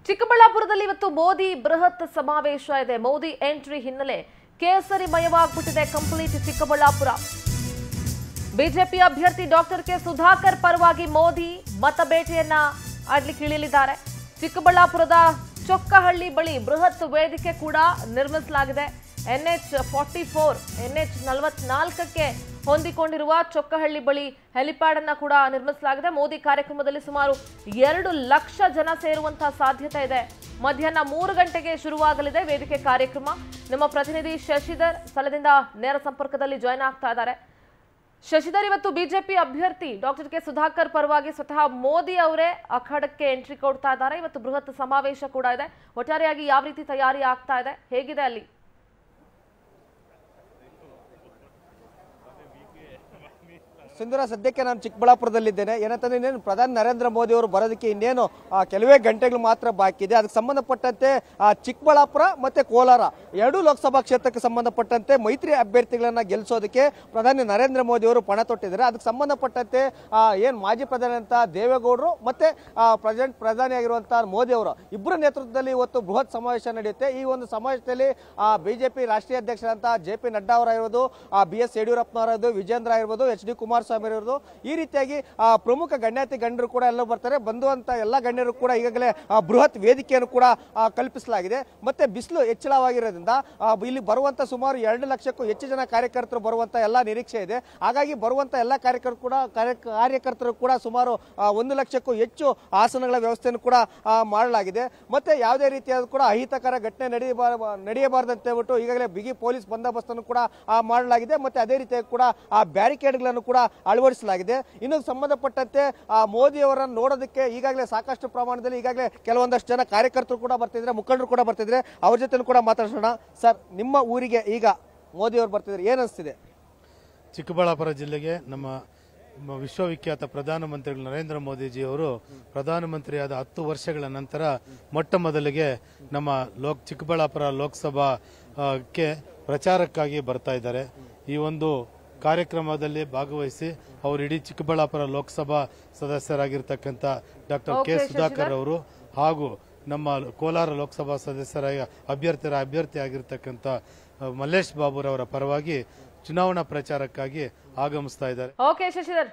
ಚಿಕ್ಕಬಳ್ಳಾಪುರದಲ್ಲಿ ಇವತ್ತು ಮೋದಿ ಬೃಹತ್ ಸಮಾವೇಶ ಇದೆ ಮೋದಿ ಎಂಟ್ರಿ ಹಿನ್ನೆಲೆ ಕೇಸರಿ ಮಯವಾಗ್ಬಿಟ್ಟಿದೆ ಕಂಪ್ಲೀಟ್ ಚಿಕ್ಕಬಳ್ಳಾಪುರ ಬಿಜೆಪಿ ಅಭ್ಯರ್ಥಿ ಡಾಕ್ಟರ್ ಕೆ ಸುಧಾಕರ್ ಪರವಾಗಿ ಮೋದಿ ಮತ ಬೇಟೆಯನ್ನ ಆಡ್ಲಿಕ್ಕೆ ಇಳಿಯಲಿದ್ದಾರೆ ಚಿಕ್ಕಬಳ್ಳಾಪುರದ ಚೊಕ್ಕಹಳ್ಳಿ ಬಳಿ ಬೃಹತ್ ವೇದಿಕೆ ಕೂಡ ನಿರ್ಮಿಸಲಾಗಿದೆ ಎನ್ಎಚ್ ಫಾರ್ಟಿ ಫೋರ್ ಎನ್ಎಚ್ ನಲವತ್ನಾಲ್ಕಕ್ಕೆ ಹೊಂದಿಕೊಂಡಿರುವ ಚೊಕ್ಕಹಳ್ಳಿ ಬಳಿ ಹೆಲಿಪ್ಯಾಡ್ ಅನ್ನ ಕೂಡ ನಿರ್ಮಿಸಲಾಗಿದೆ ಮೋದಿ ಕಾರ್ಯಕ್ರಮದಲ್ಲಿ ಸುಮಾರು ಎರಡು ಲಕ್ಷ ಜನ ಸೇರುವಂತಹ ಸಾಧ್ಯತೆ ಇದೆ ಮಧ್ಯಾಹ್ನ ಮೂರು ಗಂಟೆಗೆ ಶುರುವಾಗಲಿದೆ ವೇದಿಕೆ ಕಾರ್ಯಕ್ರಮ ನಮ್ಮ ಪ್ರತಿನಿಧಿ ಶಶಿಧರ್ ಸ್ಥಳದಿಂದ ನೇರ ಸಂಪರ್ಕದಲ್ಲಿ ಜಾಯ್ನ್ ಆಗ್ತಾ ಇದ್ದಾರೆ ಶಶಿಧರ್ ಇವತ್ತು ಬಿಜೆಪಿ ಅಭ್ಯರ್ಥಿ ಡಾಕ್ಟರ್ ಕೆ ಸುಧಾಕರ್ ಪರವಾಗಿ ಸ್ವತಃ ಮೋದಿ ಅವರೇ ಅಖಾಡಕ್ಕೆ ಎಂಟ್ರಿ ಕೊಡ್ತಾ ಇದ್ದಾರೆ ಇವತ್ತು ಬೃಹತ್ ಸಮಾವೇಶ ಕೂಡ ಇದೆ ಒಟ್ಟಾರೆಯಾಗಿ ಯಾವ ರೀತಿ ತಯಾರಿ ಆಗ್ತಾ ಇದೆ ಹೇಗಿದೆ ಅಲ್ಲಿ ಸುಂದರ ಸದ್ಯಕ್ಕೆ ನಾನು ಚಿಕ್ಕಬಳ್ಳಾಪುರದಲ್ಲಿದ್ದೇನೆ ಏನಂತಂದ್ರೆ ಇನ್ನೇನು ಪ್ರಧಾನಿ ನರೇಂದ್ರ ಮೋದಿ ಅವರು ಬರೋದಕ್ಕೆ ಇನ್ನೇನು ಆ, ಕೆಲವೇ ಗಂಟೆಗಳು ಮಾತ್ರ ಬಾಕಿ ಇದೆ ಅದಕ್ಕೆ ಸಂಬಂಧಪಟ್ಟಂತೆ ಆ, ಚಿಕ್ಕಬಳ್ಳಾಪುರ ಮತ್ತೆ ಕೋಲಾರ ಎರಡೂ ಲೋಕಸಭಾ ಕ್ಷೇತ್ರಕ್ಕೆ ಸಂಬಂಧಪಟ್ಟಂತೆ ಮೈತ್ರಿ ಅಭ್ಯರ್ಥಿಗಳನ್ನ ಗೆಲ್ಲಿಸೋದಕ್ಕೆ ಪ್ರಧಾನಿ ನರೇಂದ್ರ ಮೋದಿ ಅವರು ಪಣ ತೊಟ್ಟಿದ್ದಾರೆ ಅದಕ್ಕೆ ಸಂಬಂಧಪಟ್ಟಂತೆ ಆ, ಏನ್ ಮಾಜಿ ಪ್ರಧಾನಿ ಅಂತ ದೇವೇಗೌಡರು ಮತ್ತೆ ಪ್ರೆಸಿಡೆಂಟ್ ಪ್ರಧಾನಿಯಾಗಿರುವಂತಹ ಮೋದಿ ಅವರು ಇಬ್ಬರ ನೇತೃತ್ವದಲ್ಲಿ ಇವತ್ತು ಬೃಹತ್ ಸಮಾವೇಶ ನಡೆಯುತ್ತೆ ಈ ಒಂದು ಸಮಾವೇಶದಲ್ಲಿ ಬಿಜೆಪಿ ರಾಷ್ಟ್ರೀಯ ಅಧ್ಯಕ್ಷರಂತ ಜೆ ಪಿ ನಡ್ಡಾ ಅವರಾಗಿರ್ಬೋದು ಬಿ ಎಸ್ ಯಡಿಯೂರಪ್ಪನವರದು ವಿಜೇಂದ್ರ ಆಗಿರ್ಬೋದು ಎಚ್ ಡಿ ಕುಮಾರಸ್ವಾಮಿ ಅವರದು ಈ ರೀತಿಯಾಗಿ ಆ, ಪ್ರಮುಖ ಗಣ್ಯಾತಿ ಗಣ್ಯರು ಕೂಡ ಎಲ್ಲ ಬರ್ತಾರೆ ಬಂದುವಂತ ಎಲ್ಲ ಗಣ್ಯರು ಕೂಡ ಈಗಾಗಲೇ ಆ, ಬೃಹತ್ ವೇದಿಕೆಯನ್ನು ಕೂಡ ಆ, ಕಲ್ಪಿಸಲಾಗಿದೆ ಮತ್ತೆ ಬಿಸಿಲು ಹೆಚ್ಚಳವಾಗಿರೋದ್ರಿಂದ ಆ, ಇಲ್ಲಿ ಬರುವಂತ ಸುಮಾರು ಎರಡು ಲಕ್ಷಕ್ಕೂ ಹೆಚ್ಚು ಜನ ಕಾರ್ಯಕರ್ತರು ಬರುವಂತ ಎಲ್ಲ ನಿರೀಕ್ಷೆ ಇದೆ ಹಾಗಾಗಿ ಬರುವಂತ ಎಲ್ಲ ಕಾರ್ಯಕರ್ತರು ಕೂಡ ಕಾರ್ಯ- ಕಾರ್ಯಕರ್ತರು ಕೂಡ ಸುಮಾರು ಆ, ಒಂದು ಲಕ್ಷಕ್ಕೂ ಹೆಚ್ಚು ಆಸನಗಳ ವ್ಯವಸ್ಥೆಯನ್ನು ಕೂಡ ಆ, ಮಾಡಲಾಗಿದೆ ಮತ್ತೆ ಯಾವುದೇ ರೀತಿಯಾದ ಕೂಡ ಅಹಿತಕರ ಘಟನೆ ನಡೆಯಬಾರ ನಡೆಯಬಾರದಂತ ಹೇಳ್ಬಿಟ್ಟು ಈಗಾಗಲೇ ಬಿಗಿ ಪೊಲೀಸ್ ಬಂದೋಬಸ್ತ್ ಅನ್ನು ಕೂಡ ಆ, ಮಾಡಲಾಗಿದೆ ಮತ್ತೆ ಅದೇ ರೀತಿಯಾಗಿ ಕೂಡ ಆ ಬ್ಯಾರಿಕೇಡ್ಗಳನ್ನು ಕೂಡ ಅಳವಡಿಸಲಾಗಿದೆ ಇನ್ನು ಸಂಬಂಧಪಟ್ಟಂತೆ ಆ, ಮೋದಿ ಅವರನ್ನು ನೋಡೋದಕ್ಕೆ ಈಗಾಗಲೇ ಸಾಕಷ್ಟು ಪ್ರಮಾಣದಲ್ಲಿ ಈಗಾಗಲೇ ಕೆಲವೊಂದಷ್ಟು ಜನ ಕಾರ್ಯಕರ್ತರು ಕೂಡ ಬರ್ತಿದ್ರೆ ಮುಖಂಡರು ಕೂಡ ಬರ್ತಿದ್ರೆ ಅವ್ರ ಜೊತೆ ಕೂಡ ಮಾತಾಡೋಣ ಸರ್ ನಿಮ್ಮ ಊರಿಗೆ ಈಗ ಮೋದಿ ಅವರು ಬರ್ತಿದ್ರೆ ಏನ್ ಅನಿಸ್ತಿದೆ ಚಿಕ್ಕಬಳ್ಳಾಪುರ ಜಿಲ್ಲೆಗೆ ನಮ್ಮ ಮ- ವಿಶ್ವವಿಖ್ಯಾತ ಪ್ರಧಾನಮಂತ್ರಿಗಳು ನರೇಂದ್ರ ಮೋದಿಜಿಯವರು ಪ್ರಧಾನಮಂತ್ರಿಯಾದ ಹತ್ತು ವರ್ಷಗಳ ನಂತರ ಮೊಟ್ಟ ಮೊದಲಿಗೆ ನಮ್ಮ ಲೋಕ್ ಚಿಕ್ಕಬಳ್ಳಾಪುರ ಲೋಕಸಭಾ ಆ, ಕ್ಕೆ ಪ್ರಚಾರಕ್ಕಾಗಿ ಬರ್ತಾ ಇದ್ದಾರೆ ಈ ಒಂದು ಕಾರ್ಯಕ್ರಮದಲ್ಲಿ ಭಾಗವಹಿಸಿ ಅವರು ಇಡೀ ಚಿಕ್ಕಬಳ್ಳಾಪುರ ಲೋಕಸಭಾ ಸದಸ್ಯರಾಗಿರ್ತಕ್ಕಂಥ ಡಾಕ್ಟರ್ ಕೆ Okay, ಸುಧಾಕರ್ ಅವರು ಹಾಗೂ ನಮ್ಮ ಕೋಲಾರ ಲೋಕಸಭಾ ಸದಸ್ಯರ ಅಭ್ಯರ್ಥಿರ ಅಭ್ಯರ್ಥಿ ಆಗಿರ್ತಕ್ಕಂಥ ಆ, ಮಲ್ಲೇಶ್ ಬಾಬುರವರ ಪರವಾಗಿ ಚುನಾವಣಾ ಪ್ರಚಾರಕ್ಕಾಗಿ ಆಗಮಿಸ್ತಾ ಇದ್ದಾರೆ ಓಕೆ ಶಶಿಧರ್